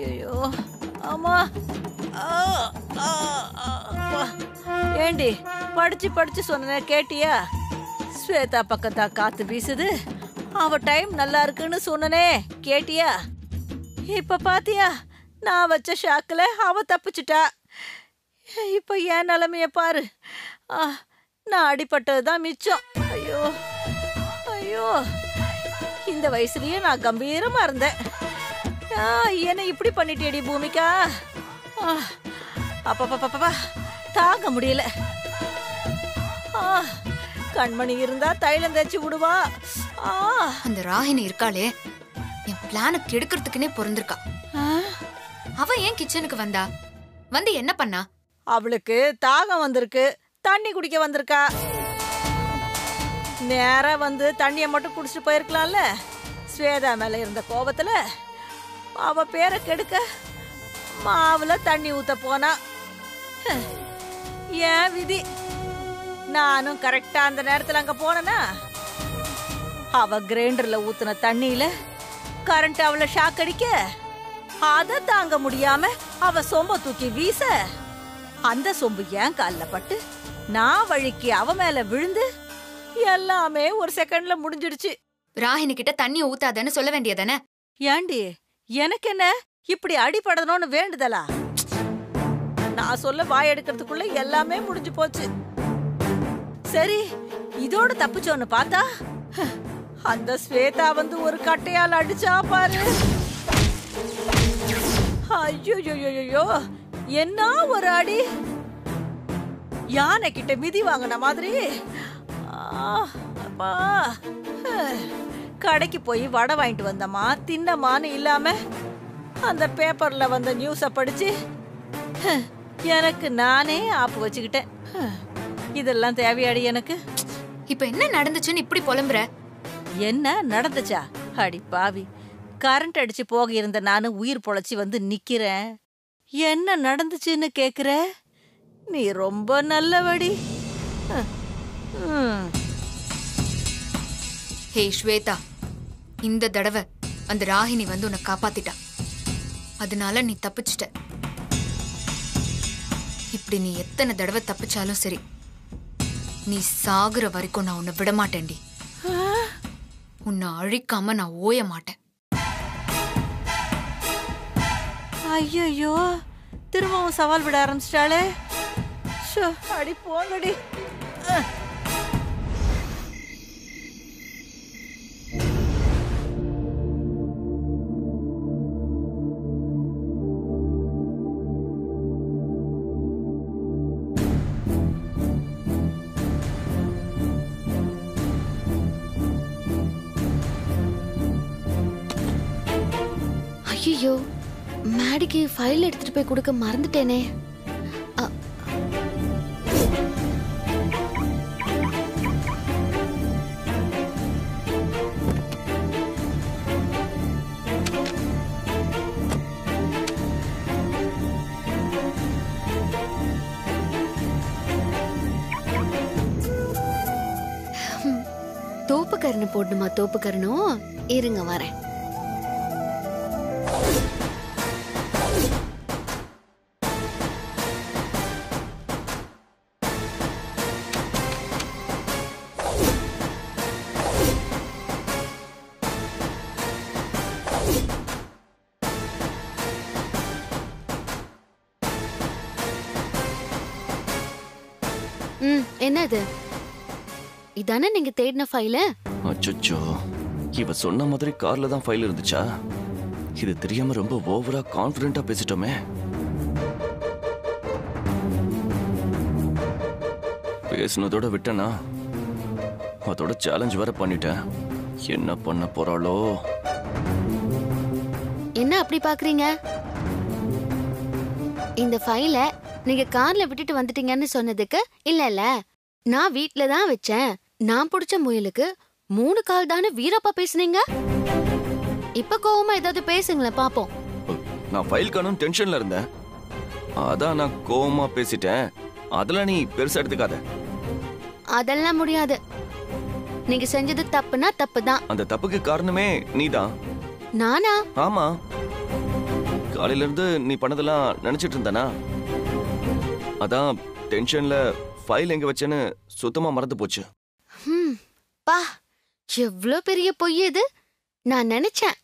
ஐயோ ஆமா ஆ, ஆ, ஆ, அப்பா. ஏண்டி படிச்சு படிச்சு சொன்ன கேட்டியா ஸ்வேதா பக்கத்தா காத்து வீசுது அவ டைம் நல்லா இருக்குன்னு சொன்னனே கேட்டியா இப்ப பாத்தியா நான் வச்ச ஷாக்கில் அவ தப்பிச்சிட்டா இப்ப என் நிலைமைய பாரு ஆ, நான் அடிபட்டது தான் மிச்சம் ஐயோ ஐயோ இந்த வயசுலயே நான் கம்பீரமா இருந்தேன் ஆ, என்ன இப்படி பண்ணிட்டேடி பூமிகா ஆ, அப்பப்பப்பப்பா தாங்க முடியல ஆ, கண்மணி இருந்தா தைலம் தேய்ச்சி விடுவா ஆ, அந்த ராகினி இருக்காளே என் பிளான கெடுக்கிறதுக்குனே பொறந்திருக்கா ஆ, அவ ஏன் கிச்சனுக்கு வந்தா வந்து என்ன பண்ணா அவளுக்கு தாகம் வந்திருக்கு தண்ணி குடிக்க வந்திருக்கா நேரா வந்து தண்ணியை மட்டும் குடிச்சிட்டு போயிருக்கலாம்ல ஸ்வேதா மேல இருந்த கோபத்துல அவ பேரை கெடுக்க மாவுல தண்ணி ஊத்த போனா ஹ், ஏன் விதி நானும் கரெக்டா அந்த நேரத்துல அங்க போனேனா அவ கிரைண்டர்ல ஊத்துன தண்ணியில கரண்ட் அவள ஷாக் அடிக்க அத தாங்க முடியாம அவ சொம்ப தூக்கி வீச அந்த சொம்பு ஏன் கால்ல பட்டு நான் வழிக்கு அவ மேல விழுந்து எல்லாமே ஒரு செகண்ட்ல முடிஞ்சிடுச்சு ராகினி கிட்ட தண்ணிய ஊத்தாதன்னு சொல்ல வேண்டியதானே ஏண்டி எனக்கு என்ன இப்படி அடிபடணும்னு வேண்டுதலா நான் சொல்ல வாய் எடுக்கிறதுக்குள்ள எல்லாமே முடிஞ்சு போச்சு சரி இதோட தப்பிச்சோன்னு பார்த்தா ஹ், அந்த ஸ்வேதா வந்து ஒரு கட்டையால் அடிச்சா பாரு ஐயோ என்ன ஒரு அடி யானை கிட்ட மிதி வாங்கின மாதிரி ஆ, அப்பா ஹ். கடைக்கு போய் வடை வாங்கிட்டு வந்தம்மா தின்னமான்னு இல்லாம அந்த பேப்பர்ல வந்த நியூஸ படிச்சு ஹ், எனக்கு நானே ஆப்பு வச்சுக்கிட்டேன் ஹ், இதெல்லாம் தேவையாடி எனக்கு இப்ப என்ன நடந்துச்சுன்னு இப்படி புலம்புற என்ன நடந்துச்சா அடி பாவி கரண்ட் அடிச்சு போக இருந்த நானு உயிர் பொழைச்சி வந்து நிக்கிறேன் என்ன நடந்துச்சுன்னு கேக்குற நீ ரொம்ப நல்லவடி ஹ், ம். ஹே ஸ்வேதா இந்த தடவை அந்த ராகினி வந்து உன்னை காப்பாத்திட்டா அதனால நீ தப்பிச்சிட்ட இப்படி நீ எத்தனை தடவை தப்பிச்சாலும் சரி நீ சாகுற வரைக்கும் நான் உன்னை விட மாட்டேன்டி உன்னை அழிக்காம நான் ஓய மாட்டேன் ஐயையோ திரும்பவும் சவால் விட ஆரம்பிச்சிட்டாளே ஷோ, அடி போங்கடி அஹ். ஐயோ மேடிக்கு ஃபைல் எடுத்துட்டு போய் கொடுக்க மறந்துட்டேனே அ, ஹம், தோப்புக்கரணை போடணுமா தோப்புக்கரணும் இருங்க வரேன் ம் என்னது இதானே நீங்க தேடின ஃபைலு அச்சோ இவ சொன்ன மாதிரி கார்ல தான் ஃபைல் இருந்துச்சா இது தெரியாம ரொம்ப ஓவரா கான்ஃபிடென்ட்டா பேசிட்டோமே பேசுனதோட விட்டனா அதோட சேலஞ்ச் வேற பண்ணிட்டேன் என்ன பண்ண போறாளோ என்ன அப்படி பாக்குறீங்க இந்த ஃபைல நீங்க கார்ல விட்டுட்டு வந்துட்டீங்கன்னு சொன்னதுக்கு இல்ல இல்ல நான் வீட்ல தான் வச்சேன் நான் புடிச்ச முயலுக்கு மூணு கால் தானே வீரப்பா பேசுனீங்க இப்ப கோவமா ஏதாவது பேசுங்களேன் பாப்போம் நான் ஃபைல் காணும் டென்ஷன்ல இருந்தேன் அதான் நான் கோவமா பேசிட்டேன் அதெல்லாம் நீ பெருசா எடுத்துக்காத அதெல்லாம் முடியாது நீங்க செஞ்சது தப்புனா தப்பு தான் அந்த தப்புக்கு காரணமே நீதான் நானா ஆமா காலையில இருந்து நீ பண்ணதெல்லாம் நினைச்சிட்டு இருந்தானா அதான் டென்ஷன்ல ஃபைல் எங்க வச்சேன்னு சுத்தமா மறந்து போச்சு ஹம், பா எவ்ளோ பெரிய பொய் இது நான் நினைச்சேன்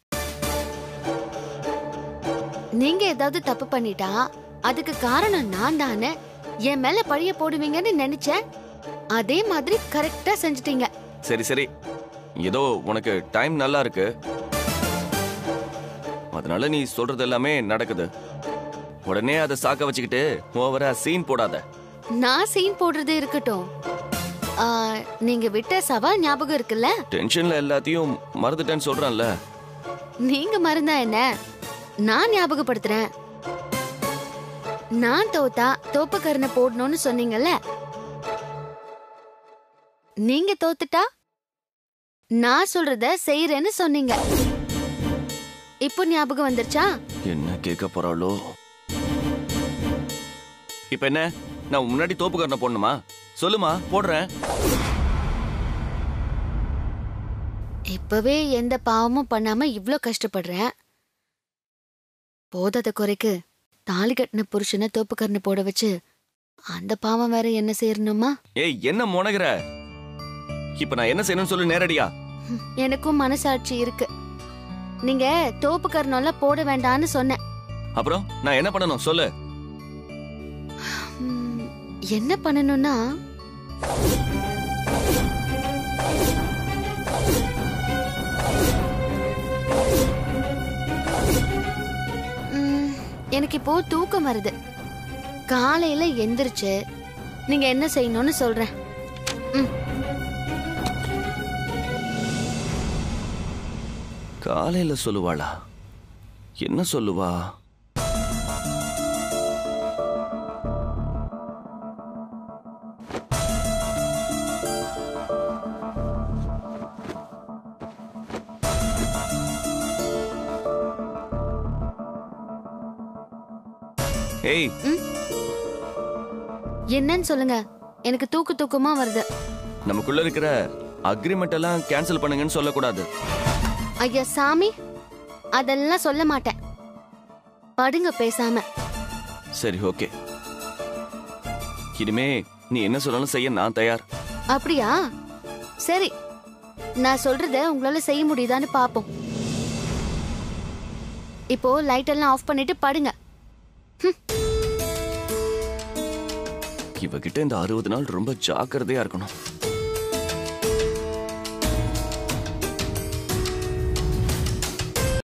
நீங்க ஏதாவது தப்பு பண்ணிட்டா அதுக்கு காரணம் நான் தானே என் மேல பழிய போடுவீங்கன்னு நினைச்சேன் அதே மாதிரி கரெக்டா செஞ்சுட்டீங்க சரி சரி ஏதோ உனக்கு டைம் நல்லா இருக்கு அதனால நீ சொல்றது எல்லாமே நடக்குது உடனே அதை சாக்க வச்சுக்கிட்டு ஓவரா சீன் போடாத நான் சீன் போடுறது இருக்கட்டும் ஆ, நீங்க விட்ட சவால் ஞாபகம் இருக்குல்ல டென்ஷன்ல எல்லாத்தையும் மறந்துட்டேன்னு சொல்றேன்ல நீங்க மறந்தா என்ன நான் ஞாபகப்படுத்துறேன் நான் தோத்தா தோப்புக்கரணை போடணும்னு சொன்னீங்கல்ல நீங்க தோத்துட்டா நான் சொல்றத செய்யறேன்னு சொன்னீங்க இப்போ ஞாபகம் வந்துருச்சா என்ன கேட்க போறாளோ இப்ப என்ன நான் முன்னாடி தோப்புக்காரனை போடணுமா சொல்லுமா போடுறேன் இப்பவே எந்த பாவமும் பண்ணாம இவ்ளோ கஷ்டப்படுறேன் போதாத குறைக்கு தாலி கட்டின புருஷனை தோப்புக்கரணை போட வச்சு அந்த பாவம் வேற என்ன செய்யணுமா ஏய் என்ன முனகிற இப்ப நான் என்ன செய்யணும்னு சொல்லு நேரடியா ம், எனக்கும் மனசாட்சி இருக்கு நீங்க தோப்பு கர்ணம்லாம் போட வேண்டாம்னு சொன்னேன் அப்புறம் நான் என்ன பண்ணணும் சொல்லு ம், என்ன பண்ணணும்னா ம், எனக்கு இப்போ தூக்கம் வருது காலையில எந்திரிச்சு நீங்க என்ன செய்யணும்னு சொல்றேன் காலையில சொல்லுவாளா என்ன சொல்லுவா ஏய் என்னன்னு சொல்லுங்க எனக்கு தூக்கு தூக்கமா வருது நமக்குள்ள இருக்கிற அக்ரிமெண்ட் எல்லாம் கேன்சல் பண்ணுங்கன்னு சொல்லக்கூடாது ஐயா சாமி அதெல்லாம் சொல்ல மாட்டேன் படுங்க பேசாம சரி ஓகே இனிமே நீ என்ன சொன்னாலும் செய்ய நான் தயார் அப்படியா சரி நான் சொல்றத உங்களால செய்ய முடியுதான்னு பாப்போம் இப்போ லைட் எல்லாம் ஆஃப் பண்ணிட்டு படுங்க இவகிட்ட இந்த அறுபது நாள் ரொம்ப ஜாக்கிரதையா இருக்கணும்